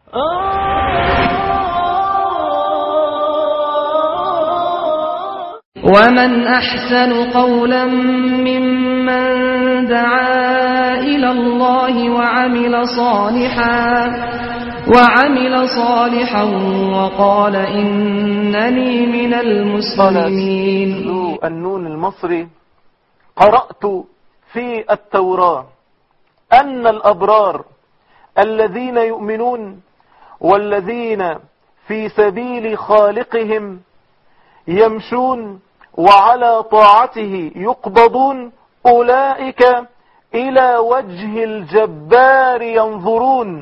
ومن أحسن قولا ممن دعا إلى الله وعمل صالحا وعمل صالحا وقال إنني من المسلمين ذو النون المصري قرأت في التوراة أن الأبرار الذين يؤمنون والذين في سبيل خالقهم يمشون وعلى طاعته يقبضون أولئك إلى وجه الجبار ينظرون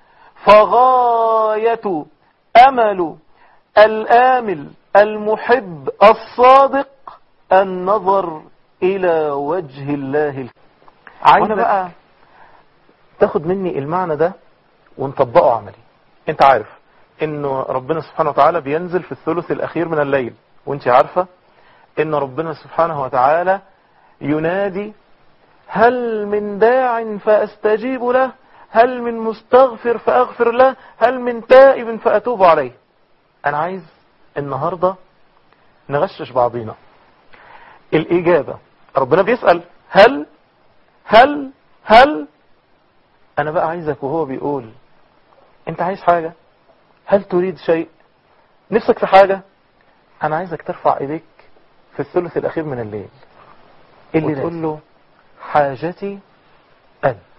فغاية أمل الآمل المحب الصادق النظر إلى وجه الله عايز بقى تاخد مني المعنى ده ونطبقه عملي انت عارف انه ربنا سبحانه وتعالى بينزل في الثلث الاخير من الليل وانت عارفة ان ربنا سبحانه وتعالى ينادي هل من داع فاستجيب له هل من مستغفر فاغفر له هل من تائب فاتوب عليه انا عايز النهاردة نغشش بعضينا الاجابة ربنا بيسأل هل هل هل انا بقى عايزك وهو بيقول انت عايز حاجة هل تريد شيء نفسك في حاجة انا عايزك ترفع ايديك في الثلث الاخير من الليل اللي تقول له حاجتي أنت